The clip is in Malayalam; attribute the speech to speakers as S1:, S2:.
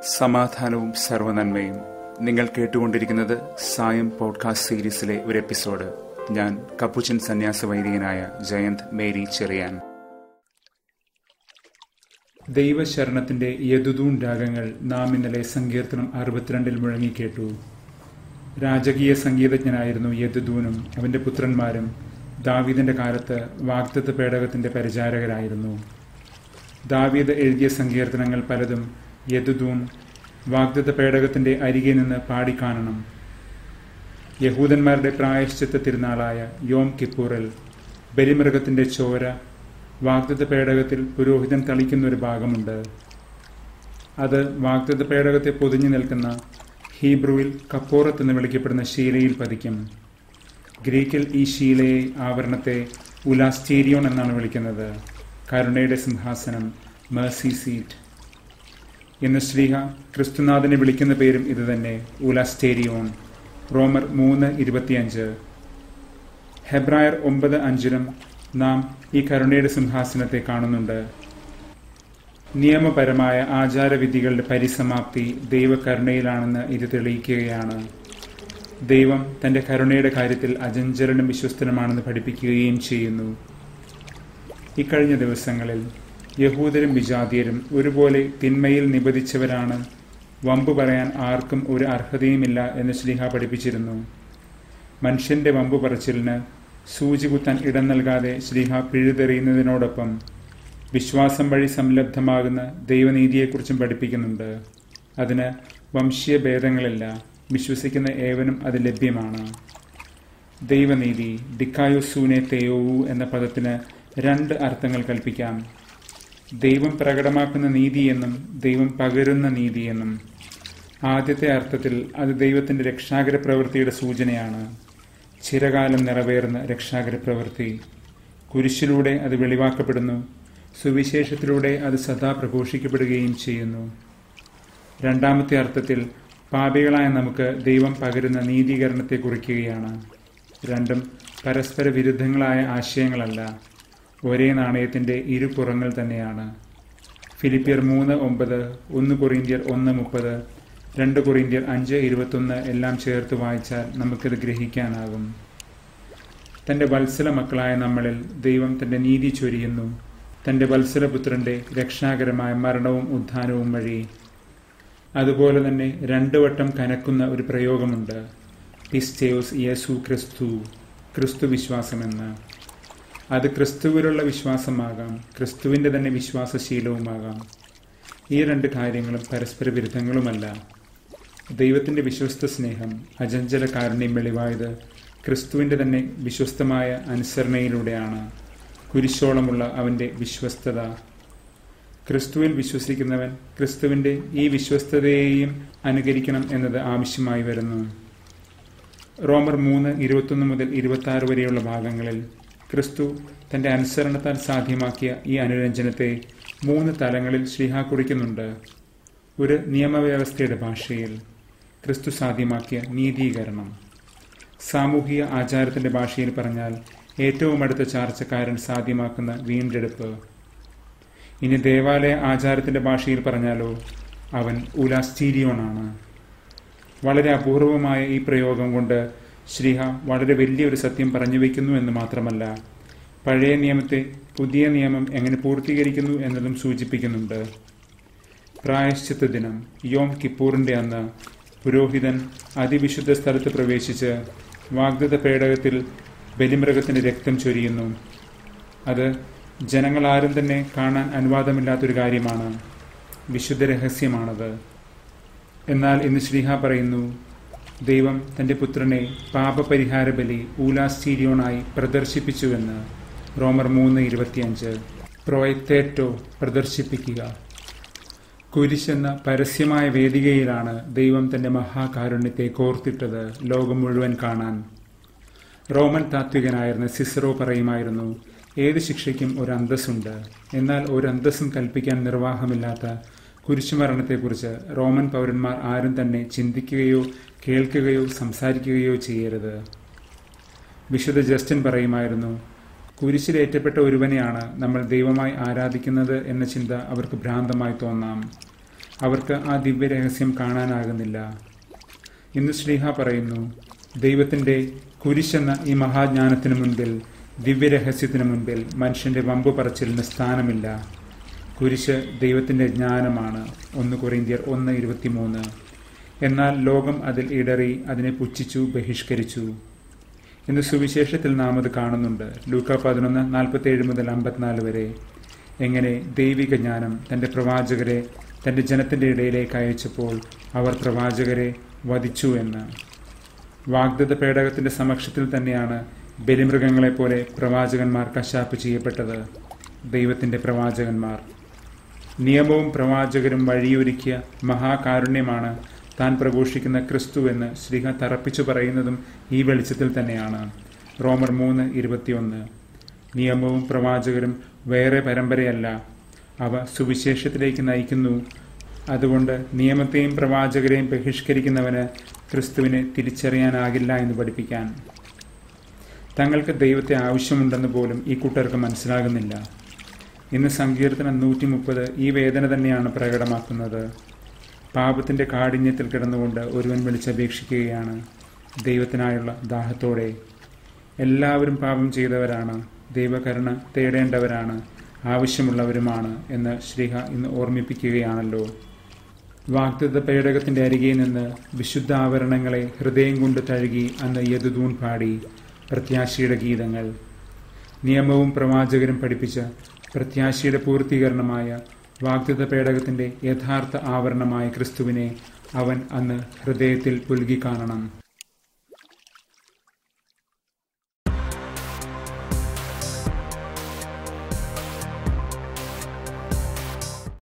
S1: സമാധാനവും സർവനന്മയും നിങ്ങൾ കേട്ടുകൊണ്ടിരിക്കുന്നത് സായം പോഡ്കാസ്റ്റ് സീരീസിലെ ഒരു എപ്പിസോഡ് ഞാൻ കപ്പുച്ചൻ സന്യാസ വൈദികനായ ജയന്ത് മേരി ചെറിയാൻ ദൈവശരണത്തിന്റെ യദുദൂൺ രാഗങ്ങൾ നാം ഇന്നലെ സങ്കീർത്തനം അറുപത്തിരണ്ടിൽ മുഴങ്ങിക്കേട്ടു രാജകീയ സംഗീതജ്ഞനായിരുന്നു യദുദൂനും അവന്റെ പുത്രന്മാരും ദാവീദിന്റെ കാലത്ത് വാഗ്ദത്ത പേടകത്തിന്റെ പരിചാരകരായിരുന്നു ദാവീദ് എഴുതിയ സങ്കീർത്തനങ്ങൾ പലതും യദുദൂൻ വാഗ്ദത്ത പേടകത്തിന്റെ അരികെ നിന്ന് പാടിക്കാണണം യഹൂദന്മാരുടെ പ്രായശ്ചിത്ത തിരുനാളായ യോം കിപ്പൂറിൽ ബലിമൃഗത്തിന്റെ ചോര വാഗ്ദത്ത പേടകത്തിൽ പുരോഹിതൻ തളിക്കുന്ന ഒരു ഭാഗമുണ്ട് അത് വാഗ്ദത്ത പേടകത്തെ പൊതിഞ്ഞു നിൽക്കുന്ന ഹീബ്രുവിൽ കപ്പോറത്ത് എന്ന് വിളിക്കപ്പെടുന്ന ശീലയിൽ പതിക്കും ഗ്രീക്കിൽ ഈ ശീലയെ ആവരണത്തെ ഉലാസ്റ്റീരിയോൺ എന്നാണ് വിളിക്കുന്നത് കരുണയുടെ സിംഹാസനം മേഴ്സി സീറ്റ് ഇന്ന് ശ്രീഹ ക്രിസ്തുനാഥനെ വിളിക്കുന്ന പേരും ഇതുതന്നെ ഉലാസ്റ്റേരിയോൺ റോമർ മൂന്ന് ഇരുപത്തിയഞ്ച് ഹെബ്രായർ ഒമ്പത് അഞ്ചിലും നാം ഈ കരുണയുടെ സിംഹാസനത്തെ കാണുന്നുണ്ട് നിയമപരമായ ആചാരവിധികളുടെ പരിസമാപ്തി ദൈവകരുണയിലാണെന്ന് ഇത് തെളിയിക്കുകയാണ് ദൈവം തന്റെ കരുണയുടെ കാര്യത്തിൽ അജഞ്ചലനും വിശ്വസ്തനുമാണെന്ന് പഠിപ്പിക്കുകയും ചെയ്യുന്നു ഇക്കഴിഞ്ഞ ദിവസങ്ങളിൽ യഹൂദരും വിജാതീയരും ഒരുപോലെ തിന്മയിൽ നിബദിച്ചവരാണ് വമ്പ് പറയാൻ ആർക്കും ഒരു അർഹതയുമില്ല എന്ന് ശ്രീഹ പഠിപ്പിച്ചിരുന്നു മനുഷ്യന്റെ വമ്പ് പറച്ചിലിന് സൂചി കുത്താൻ ഇടം നൽകാതെ ശ്രീഹ പിഴുതെറിയുന്നതിനോടൊപ്പം വിശ്വാസം വഴി സംലബ്ധമാകുന്ന ദൈവനീതിയെക്കുറിച്ചും പഠിപ്പിക്കുന്നുണ്ട് അതിന് വംശീയ ഭേദങ്ങളില്ല വിശ്വസിക്കുന്ന ഏവനും അത് ലഭ്യമാണ് ദൈവനീതി ഡിക്കായുസൂനെ തെയോവു എന്ന പദത്തിന് രണ്ട് അർത്ഥങ്ങൾ കൽപ്പിക്കാം ദൈവം പ്രകടമാക്കുന്ന നീതിയെന്നും ദൈവം പകരുന്ന നീതിയെന്നും ആദ്യത്തെ അർത്ഥത്തിൽ അത് ദൈവത്തിന്റെ രക്ഷാകര പ്രവൃത്തിയുടെ സൂചനയാണ് ചിരകാലം നിറവേറുന്ന രക്ഷാകര പ്രവൃത്തി കുരിശിലൂടെ അത് വെളിവാക്കപ്പെടുന്നു സുവിശേഷത്തിലൂടെ അത് സദാ പ്രഘോഷിക്കപ്പെടുകയും ചെയ്യുന്നു രണ്ടാമത്തെ അർത്ഥത്തിൽ പാപികളായ നമുക്ക് ദൈവം പകരുന്ന നീതീകരണത്തെ കുറിക്കുകയാണ് രണ്ടും പരസ്പര വിരുദ്ധങ്ങളായ ആശയങ്ങളല്ല ഒരേ നാണയത്തിന്റെ ഇരുപുറങ്ങൾ തന്നെയാണ് ഫിലിപ്പിയർ മൂന്ന് ഒമ്പത് ഒന്ന് കൊറിന്ത്യർ ഒന്ന് മുപ്പത് രണ്ട് കൊറിന്ത്യർ അഞ്ച് ഇരുപത്തൊന്ന് എല്ലാം ചേർത്ത് വായിച്ചാൽ നമുക്കിത് ഗ്രഹിക്കാനാകും തന്റെ വത്സല മക്കളായ നമ്മളിൽ ദൈവം തന്റെ നീതി ചൊരിയുന്നു തന്റെ വത്സലപുത്രന്റെ രക്ഷാകരമായ മരണവും ഉത്ഥാനവും വഴി അതുപോലെ തന്നെ രണ്ടു വട്ടം കനക്കുന്ന ഒരു പ്രയോഗമുണ്ട് പിസ്റ്റേയോസ് യേസു ക്രിസ്തു ക്രിസ്തു വിശ്വാസമെന്ന് അത് ക്രിസ്തുവിലുള്ള വിശ്വാസമാകാം ക്രിസ്തുവിന്റെ തന്നെ വിശ്വാസശീലവുമാകാം ഈ രണ്ട് കാര്യങ്ങളും പരസ്പര വിരുദ്ധങ്ങളുമല്ല ദൈവത്തിന്റെ വിശ്വസ്ത സ്നേഹം അജഞ്ചല കാരുണ്യം വെളിവായത് ക്രിസ്തുവിന്റെ തന്നെ വിശ്വസ്തമായ അനുസരണയിലൂടെയാണ് കുരിശോളമുള്ള അവന്റെ വിശ്വസ്തത ക്രിസ്തുവിൽ വിശ്വസിക്കുന്നവൻ ക്രിസ്തുവിന്റെ ഈ വിശ്വസ്തതയെയും അനുകരിക്കണം എന്നത് ആവശ്യമായി വരുന്നു റോമർ മൂന്ന് ഇരുപത്തൊന്ന് മുതൽ ഇരുപത്തി ആറ് വരെയുള്ള ഭാഗങ്ങളിൽ ക്രിസ്തു തന്റെ അനുസരണത്താൽ സാധ്യമാക്കിയ ഈ അനുരഞ്ജനത്തെ മൂന്ന് തലങ്ങളിൽ ശ്രീഹ കുറിക്കുന്നുണ്ട് ഒരു നിയമവ്യവസ്ഥയുടെ ഭാഷയിൽ ക്രിസ്തു സാധ്യമാക്കിയ നീതീകരണം സാമൂഹിക ആചാരത്തിന്റെ ഭാഷയിൽ പറഞ്ഞാൽ ഏറ്റവും അടുത്ത ചാർച്ചക്കാരൻ സാധ്യമാക്കുന്ന വീണ്ടെടുപ്പ് ഇനി ദേവാലയ ആചാരത്തിന്റെ ഭാഷയിൽ പറഞ്ഞാലോ അവൻ ഉലാസ്റ്റീരിയോണാണ് വളരെ അപൂർവമായ ഈ പ്രയോഗം കൊണ്ട് ശ്രീഹ വളരെ വലിയൊരു സത്യം പറഞ്ഞു വയ്ക്കുന്നു എന്ന് മാത്രമല്ല പഴയ നിയമത്തെ പുതിയ നിയമം എങ്ങനെ പൂർത്തീകരിക്കുന്നു എന്നതും സൂചിപ്പിക്കുന്നുണ്ട് പ്രായശ്ചിത്ത ദിനം യോം കിപ്പൂറിന്റെ അന്ന് പുരോഹിതൻ അതിവിശുദ്ധ സ്ഥലത്ത് പ്രവേശിച്ച് വാഗ്ദത്ത പേടകത്തിൽ ബലിമൃഗത്തിന്റെ രക്തം ചൊരിയുന്നു അത് ജനങ്ങളാരും തന്നെ കാണാൻ അനുവാദമില്ലാത്തൊരു കാര്യമാണ് വിശുദ്ധ രഹസ്യമാണത് എന്നാൽ ഇന്ന് ശ്രീഹ പറയുന്നു ദൈവം തന്റെ പുത്രനെ പാപപരിഹാര ബലി ഊലാസ്റ്റീരിയോണായി പ്രദർശിപ്പിച്ചുവെന്ന് റോമർ മൂന്ന് ഇരുപത്തിയഞ്ച് പ്രോയത്തേറ്റോ പ്രദർശിപ്പിക്കുക കുരിശെന്ന പരസ്യമായ വേദികയിലാണ് ദൈവം തന്റെ മഹാകാരുണ്യത്തെ കോർത്തിട്ടത് ലോകം മുഴുവൻ കാണാൻ റോമൻ താത്വികനായിരുന്ന സിസറോ പറയുമായിരുന്നു ഏത് ശിക്ഷയ്ക്കും ഒരു അന്തസ്സുണ്ട് എന്നാൽ ഒരു അന്തസ്സും കൽപ്പിക്കാൻ നിർവാഹമില്ലാത്ത കുരിശുമരണത്തെക്കുറിച്ച് റോമൻ പൗരന്മാർ ആരും തന്നെ ചിന്തിക്കുകയോ കേൾക്കുകയോ സംസാരിക്കുകയോ ചെയ്യരുത് വിശുദ്ധ ജസ്റ്റിൻ പറയുമായിരുന്നു കുരിശിലേറ്റപ്പെട്ട ഒരുവനെയാണ് നമ്മൾ ദൈവമായി ആരാധിക്കുന്നത് എന്ന ചിന്ത അവർക്ക് ഭ്രാന്തമായി തോന്നാം അവർക്ക് ആ ദിവ്യരഹസ്യം കാണാനാകുന്നില്ല ഇന്ന് ശ്രീഹ പറയുന്നു ദൈവത്തിന്റെ കുരിശെന്ന ഈ മഹാജ്ഞാനത്തിനു മുൻപിൽ ദിവ്യരഹസ്യത്തിനു മുൻപിൽ മനുഷ്യന്റെ വമ്പു പറച്ചിലിന് സ്ഥാനമില്ല കുരിശ് ദൈവത്തിന്റെ ജ്ഞാനമാണ് ഒന്ന് കൊറിന്ത്യർ ഒന്ന് ഇരുപത്തിമൂന്ന് എന്നാൽ ലോകം അതിൽ ഇടറി അതിനെ പുച്ഛിച്ചു ബഹിഷ്കരിച്ചു ഇന്ന് സുവിശേഷത്തിൽ നാം അത് കാണുന്നുണ്ട് ലൂക്ക പതിനൊന്ന് നാൽപ്പത്തേഴ് മുതൽ അമ്പത്തിനാല് വരെ എങ്ങനെ ദൈവിക ജ്ഞാനം തന്റെ പ്രവാചകരെ തന്റെ ജനത്തിന്റെ ഇടയിലേക്ക് അയച്ചപ്പോൾ അവർ പ്രവാചകരെ വധിച്ചു എന്ന് വാഗ്ദത്ത പേടകത്തിന്റെ സമക്ഷത്തിൽ തന്നെയാണ് ബലിമൃഗങ്ങളെപ്പോലെ പ്രവാചകന്മാർ കശാപ്പ് ചെയ്യപ്പെട്ടത് ദൈവത്തിന്റെ പ്രവാചകന്മാർ നിയമവും പ്രവാചകരും വഴിയൊരുക്കിയ മഹാകാരുണ്യമാണ് താൻ പ്രഘോഷിക്കുന്ന ക്രിസ്തു എന്ന് ശ്രീഹ തറപ്പിച്ചു പറയുന്നതും ഈ വെളിച്ചത്തിൽ തന്നെയാണ് റോമർ മൂന്ന് ഇരുപത്തിയൊന്ന് നിയമവും പ്രവാചകരും വേറെ പരമ്പരയല്ല അവ സുവിശേഷത്തിലേക്ക് നയിക്കുന്നു അതുകൊണ്ട് നിയമത്തെയും പ്രവാചകരെയും ബഹിഷ്കരിക്കുന്നവന് ക്രിസ്തുവിനെ തിരിച്ചറിയാനാകില്ല എന്ന് പഠിപ്പിക്കാൻ തങ്ങൾക്ക് ദൈവത്തെ ആവശ്യമുണ്ടെന്ന് പോലും ഈ കൂട്ടർക്ക് മനസ്സിലാകുന്നില്ല ഇന്ന് സങ്കീർത്തനം നൂറ്റി മുപ്പത് ഈ വേദന തന്നെയാണ് പ്രകടമാക്കുന്നത് പാപത്തിന്റെ കാഠിന്യത്തിൽ കിടന്നുകൊണ്ട് ഒരുവൻ വിളിച്ചപേക്ഷിക്കുകയാണ് ദൈവത്തിനായുള്ള ദാഹത്തോടെ എല്ലാവരും പാപം ചെയ്തവരാണ് ദൈവകരുണ തേടേണ്ടവരാണ് ആവശ്യമുള്ളവരുമാണ് എന്ന് ശ്രീഹ ഇന്ന് ഓർമ്മിപ്പിക്കുകയാണല്ലോ വാഗ്ദത്ത പേടകത്തിന്റെ അരികെ നിന്ന് വിശുദ്ധ ആവരണങ്ങളെ ഹൃദയം കൊണ്ട് തഴുകി അന്ന് യദുദൂൻ പാടി പ്രത്യാശയുടെ ഗീതങ്ങൾ നിയമവും പ്രവാചകരും പഠിപ്പിച്ച പ്രത്യാശയുടെ പൂർത്തീകരണമായ വാഗ്ദത്ത പേടകത്തിന്റെ യഥാർത്ഥ ആവരണമായ ക്രിസ്തുവിനെ അവൻ അന്ന് ഹൃദയത്തിൽ പുൽകി കാണണം